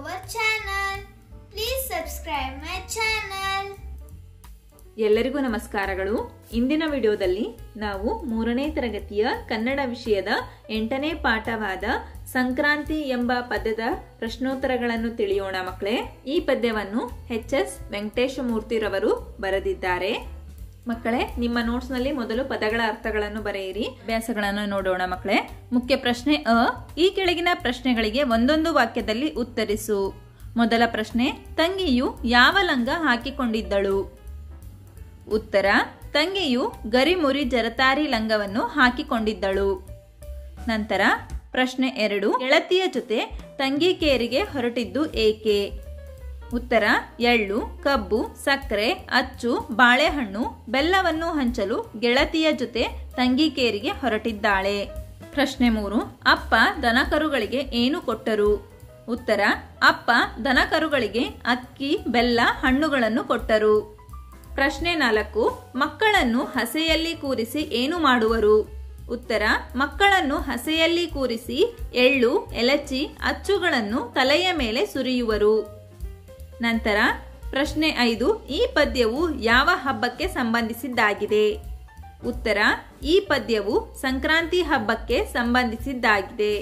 our channel. Please subscribe my channel. ಎಲ್ಲರಿಗೂ ನಮಸ್ಕಾರಗಳು ಇಂದಿನ ವಿಡಿಯೋದಲ್ಲಿ ನಾವು ಮೂರನೇ ತರಗತಿಯ ಕನ್ನಡ ವಿಷಯದ ಎಂಟನೇ ಪಾಠವಾದ ಸಂಕ್ರಾಂತಿ ಎಂಬ ಪದ್ಯದ ಪ್ರಶ್ನೋತ್ತರಗಳನ್ನು ತಿಳಿಯೋಣ ಮಕ್ಕಳೇ ಈ ಪದ್ಯವನ್ನು ಎಚ್ ಎಸ್ ವೆಂಕಟೇಶ ಮೂರ್ತಿರವರು ಬರೆದಿದ್ದಾರೆ ಮಕ್ಕಳೇ ನಿಮ್ಮ ನೋಟ್ಸ್ ನಲ್ಲಿ ಮೊದಲು ಪದಗಳ ಅರ್ಥಗಳನ್ನು ಬರೆಯಿರಿ ಅಭ್ಯಾಸಗಳನ್ನು ನೋಡೋಣ ಮಕ್ಕಳೇ ಮುಖ್ಯ ಪ್ರಶ್ನೆ ಅ ಈ ಕೆಳಗಿನ ಪ್ರಶ್ನೆಗಳಿಗೆ ಒಂದೊಂದು ವಾಕ್ಯದಲ್ಲಿ ಉತ್ತರಿಸು ಮೊದಲ ಪ್ರಶ್ನೆ ತಂಗಿಯು ಯಾವ ಲಂಗ ಹಾಕಿಕೊಂಡಿದ್ದಳು ಉತ್ತರ ತಂಗಿಯು ಗರಿಮುರಿ ಜರತಾರಿ ಲಂಗವನ್ನು ಹಾಕಿಕೊಂಡಿದ್ದಳು ನಂತರ ಪ್ರಶ್ನೆ ಎರಡು ಗೆಳತಿಯ ಜೊತೆ ತಂಗಿಕೇರಿಗೆ ಹೊರಟಿದ್ದು ಏಕೆ ಉತ್ತರ ಎಳ್ಳು ಕಬ್ಬು ಸಕ್ಕರೆ ಅಚ್ಚು ಬಾಳೆಹಣ್ಣು ಬೆಲ್ಲವನ್ನು ಹಂಚಲು ಗೆಳತಿಯ ಜೊತೆ ತಂಗಿಕೇರಿಗೆ ಹೊರಟಿದ್ದಾಳೆ ಪ್ರಶ್ನೆ ಮೂರು ಅಪ್ಪ ದನಕರುಗಳಿಗೆ ಏನು ಕೊಟ್ಟರು ಉತ್ತರ ಅಪ್ಪ ದನಕರುಗಳಿಗೆ ಅಕ್ಕಿ ಬೆಲ್ಲ ಹಣ್ಣುಗಳನ್ನು ಕೊಟ್ಟರು ಪ್ರಶ್ನೆ ನಾಲ್ಕು ಮಕ್ಕಳನ್ನು ಹಸೆಯಲ್ಲಿ ಕೂರಿಸಿ ಏನು ಮಾಡುವರು ಉತ್ತರ ಮಕ್ಕಳನ್ನು ಹಸೆಯಲ್ಲಿ ಕೂರಿಸಿ ಎಳ್ಳು ಎಲಚಿ ಅಚ್ಚುಗಳನ್ನು ತಲೆಯ ಮೇಲೆ ಸುರಿಯುವರು ನಂತರ ಪ್ರಶ್ನೆ ಐದು ಈ ಪದ್ಯವು ಯಾವ ಹಬ್ಬಕ್ಕೆ ಸಂಬಂಧಿಸಿದ್ದಾಗಿದೆ ಉತ್ತರ ಈ ಪದ್ಯವು ಸಂಕ್ರಾಂತಿ ಹಬ್ಬಕ್ಕೆ ಸಂಬಂಧಿಸಿದ್ದಾಗಿದೆ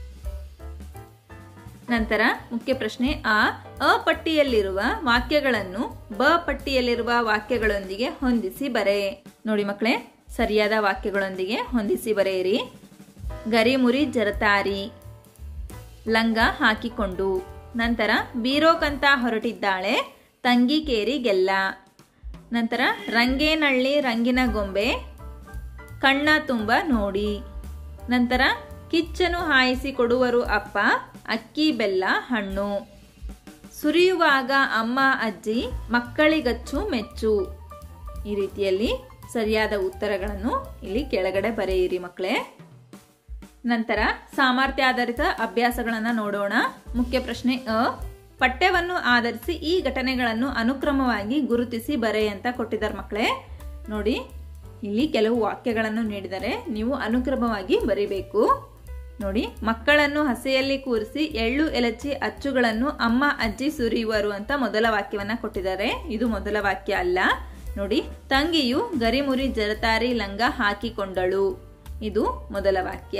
ನಂತರ ಮುಖ್ಯ ಪ್ರಶ್ನೆ ಆ ಅ ಪಟ್ಟಿಯಲ್ಲಿರುವ ವಾಕ್ಯಗಳನ್ನು ಬ ಪಟ್ಟಿಯಲ್ಲಿರುವ ವಾಕ್ಯಗಳೊಂದಿಗೆ ಹೊಂದಿಸಿ ಬರೆ ನೋಡಿ ಮಕ್ಕಳೇ ಸರಿಯಾದ ವಾಕ್ಯಗಳೊಂದಿಗೆ ಹೊಂದಿಸಿ ಬರೆಯಿರಿ ಗರಿಮುರಿ ಜರತಾರಿ ಲಂಗ ಹಾಕಿಕೊಂಡು ನಂತರ ಬೀರೋಕಂತ ಹೊರಟಿದ್ದಾಳೆ ತಂಗಿಕೇರಿ ಗೆಲ್ಲ ನಂತರ ರಂಗೇನಳ್ಳಿ ರಂಗಿನ ಗೊಂಬೆ ಕಣ್ಣ ತುಂಬ ನೋಡಿ ನಂತರ ಕಿಚ್ಚನು ಹಾಯಿಸಿ ಕೊಡುವರು ಅಪ್ಪ ಅಕ್ಕಿ ಬೆಲ್ಲ ಹಣ್ಣು ಸುರಿಯುವಾಗ ಅಮ್ಮ ಅಜ್ಜಿ ಮಕ್ಕಳಿಗಚ್ಚು ಮೆಚ್ಚು ಈ ರೀತಿಯಲ್ಲಿ ಸರಿಯಾದ ಉತ್ತರಗಳನ್ನು ಇಲ್ಲಿ ಕೆಳಗಡೆ ಬರೆಯಿರಿ ಮಕ್ಕಳೇ ನಂತರ ಸಾಮರ್ಥ್ಯ ಆಧಾರಿತ ಅಭ್ಯಾಸಗಳನ್ನು ನೋಡೋಣ ಮುಖ್ಯ ಪ್ರಶ್ನೆ ಅ ಪಠ್ಯವನ್ನು ಆಧರಿಸಿ ಈ ಘಟನೆಗಳನ್ನು ಅನುಕ್ರಮವಾಗಿ ಗುರುತಿಸಿ ಬರೆ ಅಂತ ಕೊಟ್ಟಿದ್ದಾರೆ ಮಕ್ಕಳೇ ನೋಡಿ ಇಲ್ಲಿ ಕೆಲವು ವಾಕ್ಯಗಳನ್ನು ನೀಡಿದರೆ ನೀವು ಅನುಕ್ರಮವಾಗಿ ಬರಿಬೇಕು ನೋಡಿ ಮಕ್ಕಳನ್ನು ಹಸೆಯಲ್ಲಿ ಕೂರಿಸಿ ಎಳ್ಳು ಎಲಚಿ ಅಚ್ಚುಗಳನ್ನು ಅಮ್ಮ ಅಜ್ಜಿ ಸುರಿಯುವರು ಅಂತ ಮೊದಲ ವಾಕ್ಯವನ್ನ ಕೊಟ್ಟಿದ್ದಾರೆ ಇದು ಮೊದಲ ವಾಕ್ಯ ಅಲ್ಲ ನೋಡಿ ತಂಗಿಯು ಗರಿಮುರಿ ಜರತಾರಿ ಲಂಗ ಹಾಕಿಕೊಂಡಳು ಇದು ಮೊದಲ ವಾಕ್ಯ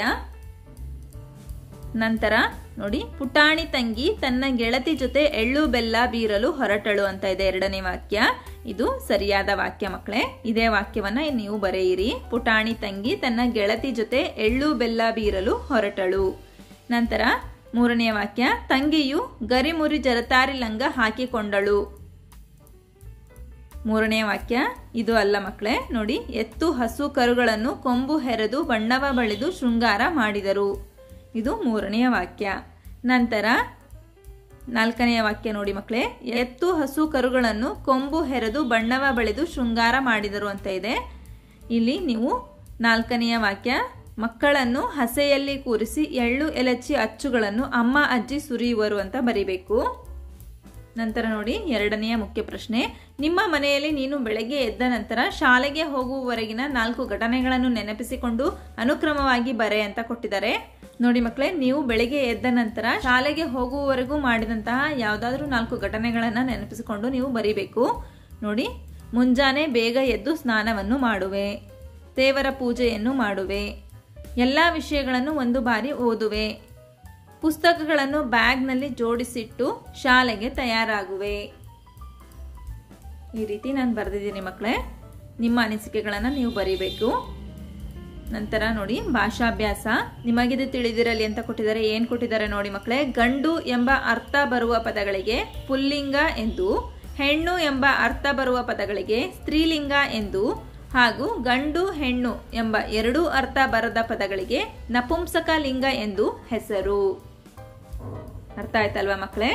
ನಂತರ ನೋಡಿ ಪುಟಾಣಿ ತಂಗಿ ತನ್ನ ಗೆಳತಿ ಜೊತೆ ಎಳ್ಳು ಬೆಲ್ಲ ಬೀರಲು ಹೊರಟಳು ಅಂತ ಇದೆ ಎರಡನೇ ವಾಕ್ಯ ಇದು ಸರಿಯಾದ ವಾಕ್ಯ ಮಕ್ಕಳೇ ಇದೇ ವಾಕ್ಯವನ್ನ ನೀವು ಬರೆಯಿರಿ ಪುಟಾಣಿ ತಂಗಿ ತನ್ನ ಗೆಳತಿ ಜೊತೆ ಎಳ್ಳು ಬೆಲ್ಲ ಬೀರಲು ಹೊರಟಳು ನಂತರ ಮೂರನೇ ವಾಕ್ಯ ತಂಗಿಯು ಗರಿಮುರಿ ಜರತಾರಿ ಲಂಗ ಹಾಕಿಕೊಂಡಳು ಮೂರನೇ ವಾಕ್ಯ ಇದು ಅಲ್ಲ ಮಕ್ಕಳೇ ನೋಡಿ ಎತ್ತು ಹಸು ಕರುಗಳನ್ನು ಕೊಂಬು ಹೆರೆದು ಬಣ್ಣವ ಬಳಿದು ಶೃಂಗಾರ ಮಾಡಿದರು ಇದು ಮೂರನೆಯ ವಾಕ್ಯ ನಂತರ ನಾಲ್ಕನೆಯ ವಾಕ್ಯ ನೋಡಿ ಮಕ್ಕಳೇ ಎತ್ತು ಹಸು ಕರುಗಳನ್ನು ಕೊಂಬು ಹೆರೆದು ಬಣ್ಣವ ಬಳಿದು ಶೃಂಗಾರ ಮಾಡಿದರು ಅಂತ ಇದೆ ಇಲ್ಲಿ ನೀವು ನಾಲ್ಕನೆಯ ವಾಕ್ಯ ಮಕ್ಕಳನ್ನು ಹಸೆಯಲ್ಲಿ ಕೂರಿಸಿ ಎಳ್ಳು ಎಲಚಿ ಅಚ್ಚುಗಳನ್ನು ಅಮ್ಮ ಅಜ್ಜಿ ಸುರಿಯುವರು ಅಂತ ಬರಿಬೇಕು ನಂತರ ನೋಡಿ ಎರಡನೆಯ ಮುಖ್ಯ ಪ್ರಶ್ನೆ ನಿಮ್ಮ ಮನೆಯಲ್ಲಿ ನೀನು ಬೆಳಗ್ಗೆ ಎದ್ದ ನಂತರ ಶಾಲೆಗೆ ಹೋಗುವವರೆಗಿನ ನಾಲ್ಕು ಘಟನೆಗಳನ್ನು ನೆನಪಿಸಿಕೊಂಡು ಅನುಕ್ರಮವಾಗಿ ಬರೆ ಅಂತ ಕೊಟ್ಟಿದ್ದಾರೆ ನೋಡಿ ಮಕ್ಕಳೇ ನೀವು ಬೆಳಿಗ್ಗೆ ಎದ್ದ ನಂತರ ಶಾಲೆಗೆ ಹೋಗುವವರೆಗೂ ಮಾಡಿದಂತಹ ಯಾವುದಾದ್ರೂ ನಾಲ್ಕು ಘಟನೆಗಳನ್ನು ನೆನಪಿಸಿಕೊಂಡು ನೀವು ಬರಿಬೇಕು ನೋಡಿ ಮುಂಜಾನೆ ಬೇಗ ಎದ್ದು ಸ್ನಾನವನ್ನು ಮಾಡುವೆ ದೇವರ ಪೂಜೆಯನ್ನು ಮಾಡುವೆ ಎಲ್ಲ ವಿಷಯಗಳನ್ನು ಒಂದು ಬಾರಿ ಓದುವೆ ಪುಸ್ತಕಗಳನ್ನು ಬ್ಯಾಗ್ನಲ್ಲಿ ಜೋಡಿಸಿಟ್ಟು ಶಾಲೆಗೆ ತಯಾರಾಗುವೆ ಈ ರೀತಿ ನಾನು ಬರೆದಿದ್ದೀನಿ ಮಕ್ಕಳೇ ನಿಮ್ಮ ಅನಿಸಿಕೆಗಳನ್ನು ನೀವು ಬರೀಬೇಕು ನಂತರ ನೋಡಿ ಭಾಷಾಭ್ಯಾಸ ನಿಮಗಿದು ತಿಳಿದಿರಲಿ ಅಂತ ಕೊಟ್ಟಿದ್ದಾರೆ ಏನು ಕೊಟ್ಟಿದ್ದಾರೆ ನೋಡಿ ಮಕ್ಕಳೇ ಗಂಡು ಎಂಬ ಅರ್ಥ ಬರುವ ಪದಗಳಿಗೆ ಪುಲ್ಲಿಂಗ ಎಂದು ಹೆಣ್ಣು ಎಂಬ ಅರ್ಥ ಬರುವ ಪದಗಳಿಗೆ ಸ್ತ್ರೀಲಿಂಗ ಎಂದು ಹಾಗೂ ಗಂಡು ಹೆಣ್ಣು ಎಂಬ ಎರಡೂ ಅರ್ಥ ಬರದ ಪದಗಳಿಗೆ ನಪುಂಸಕ ಲಿಂಗ ಎಂದು ಹೆಸರು ಅರ್ಥ ಆಯ್ತಲ್ವಾ ಮಕ್ಕಳೇ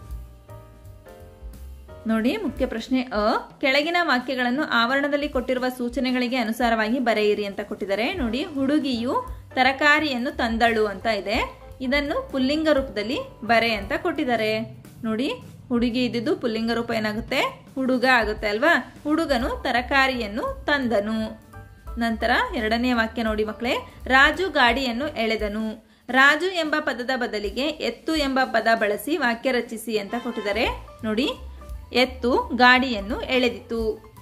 ನೋಡಿ ಮುಖ್ಯ ಪ್ರಶ್ನೆ ಅ ಕೆಳಗಿನ ವಾಕ್ಯಗಳನ್ನು ಆವರಣದಲ್ಲಿ ಕೊಟ್ಟಿರುವ ಸೂಚನೆಗಳಿಗೆ ಅನುಸಾರವಾಗಿ ಬರೆಯಿರಿ ಅಂತ ಕೊಟ್ಟಿದ್ದಾರೆ ನೋಡಿ ಹುಡುಗಿಯು ತರಕಾರಿಯನ್ನು ತಂದಳು ಅಂತ ಇದೆ ಇದನ್ನು ಪುಲ್ಲಿಂಗ ರೂಪದಲ್ಲಿ ಬರೆ ಅಂತ ಕೊಟ್ಟಿದ್ದಾರೆ ನೋಡಿ ಹುಡುಗಿ ಇದ್ದಿದ್ದು ಪುಲ್ಲಿಂಗ ರೂಪ ಏನಾಗುತ್ತೆ ಹುಡುಗ ಆಗುತ್ತೆ ಅಲ್ವಾ ಹುಡುಗನು ತರಕಾರಿಯನ್ನು ತಂದನು ನಂತರ ಎರಡನೇ ವಾಕ್ಯ ನೋಡಿ ಮಕ್ಕಳೇ ರಾಜು ಗಾಡಿಯನ್ನು ಎಳೆದನು ರಾಜು ಎಂಬ ಪದದ ಬದಲಿಗೆ ಎತ್ತು ಎಂಬ ಪದ ಬಳಸಿ ವಾಕ್ಯ ರಚಿಸಿ ಅಂತ ಕೊಟ್ಟಿದ್ದಾರೆ ನೋಡಿ ಎತ್ತು ಗಾಡಿಯನ್ನು ಎಳೆದಿತು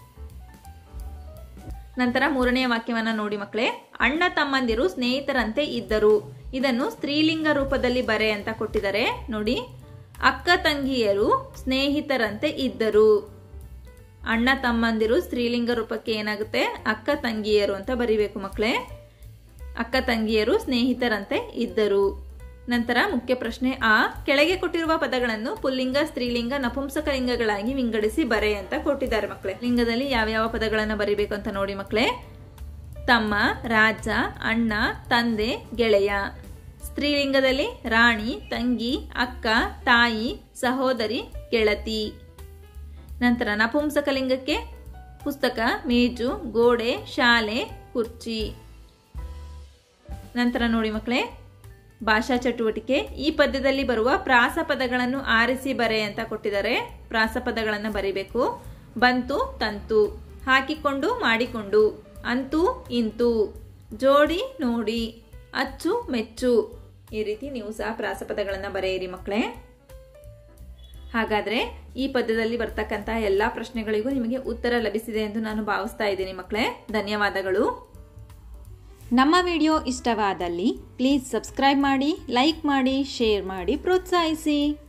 ನಂತರ ಮೂರನೆಯ ವಾಕ್ಯವನ್ನ ನೋಡಿ ಮಕ್ಕಳೇ ಅಣ್ಣ ತಮ್ಮಂದಿರು ಸ್ನೇಹಿತರಂತೆ ಇದ್ದರು ಇದನ್ನು ಸ್ತ್ರೀಲಿಂಗ ರೂಪದಲ್ಲಿ ಬರೆ ಅಂತ ಕೊಟ್ಟಿದ್ದಾರೆ ನೋಡಿ ಅಕ್ಕ ತಂಗಿಯರು ಸ್ನೇಹಿತರಂತೆ ಇದ್ದರು ಅಣ್ಣ ತಮ್ಮಂದಿರು ಸ್ತ್ರೀಲಿಂಗ ರೂಪಕ್ಕೆ ಏನಾಗುತ್ತೆ ಅಕ್ಕ ತಂಗಿಯರು ಅಂತ ಬರಿಬೇಕು ಮಕ್ಕಳೇ ಅಕ್ಕ ತಂಗಿಯರು ಸ್ನೇಹಿತರಂತೆ ಇದ್ದರು ನಂತರ ಮುಖ್ಯ ಪ್ರಶ್ನೆ ಆ ಕೆಳಗೆ ಕೊಟ್ಟಿರುವ ಪದಗಳನ್ನು ಪುಲ್ಲಿಂಗ ಸ್ತ್ರೀಲಿಂಗ ನಪುಂಸಕ ಲಿಂಗಗಳಾಗಿ ವಿಂಗಡಿಸಿ ಬರೆ ಅಂತ ಕೊಟ್ಟಿದ್ದಾರೆ ಮಕ್ಕಳೇ ಲಿಂಗದಲ್ಲಿ ಯಾವ್ಯಾವ ಪದಗಳನ್ನು ಬರಿಬೇಕು ಅಂತ ನೋಡಿ ಮಕ್ಕಳೇ ತಮ್ಮ ರಾಜ ಅಣ್ಣ ತಂದೆ ಗೆಳೆಯ ಸ್ತ್ರೀಲಿಂಗದಲ್ಲಿ ರಾಣಿ ತಂಗಿ ಅಕ್ಕ ತಾಯಿ ಸಹೋದರಿ ಗೆಳತಿ ನಂತರ ನಪುಂಸಕ ಲಿಂಗಕ್ಕೆ ಪುಸ್ತಕ ಮೇಜು ಗೋಡೆ ಶಾಲೆ ಕುರ್ಚಿ ನಂತರ ನೋಡಿ ಮಕ್ಕಳೇ ಭಾಷಾ ಚಟುವಟಿಕೆ ಈ ಪದ್ಯದಲ್ಲಿ ಬರುವ ಪ್ರಾಸ ಪದಗಳನ್ನು ಆರಿಸಿ ಬರೆ ಅಂತ ಕೊಟ್ಟಿದ್ದಾರೆ ಪ್ರಾಸ ಪದಗಳನ್ನು ಬರಿಬೇಕು ಬಂತು ತಂತು ಹಾಕಿಕೊಂಡು ಮಾಡಿಕೊಂಡು ಅಂತೂ ಇಂತು ಜೋಡಿ ನೋಡಿ ಅಚ್ಚು ಮೆಚ್ಚು ಈ ರೀತಿ ನೀವು ಸಹ ಪ್ರಾಸಪದಗಳನ್ನು ಬರೆಯಿರಿ ಮಕ್ಕಳೇ ಹಾಗಾದ್ರೆ ಈ ಪದ್ಯದಲ್ಲಿ ಬರ್ತಕ್ಕಂತಹ ಎಲ್ಲಾ ಪ್ರಶ್ನೆಗಳಿಗೂ ನಿಮಗೆ ಉತ್ತರ ಲಭಿಸಿದೆ ಎಂದು ನಾನು ಭಾವಿಸ್ತಾ ಇದ್ದೀನಿ ಮಕ್ಕಳೇ ಧನ್ಯವಾದಗಳು ನಮ್ಮ ವಿಡಿಯೋ ಇಷ್ಟವಾದಲ್ಲಿ ಪ್ಲೀಸ್ ಸಬ್ಸ್ಕ್ರೈಬ್ ಮಾಡಿ ಲೈಕ್ ಮಾಡಿ ಶೇರ್ ಮಾಡಿ ಪ್ರೋತ್ಸಾಹಿಸಿ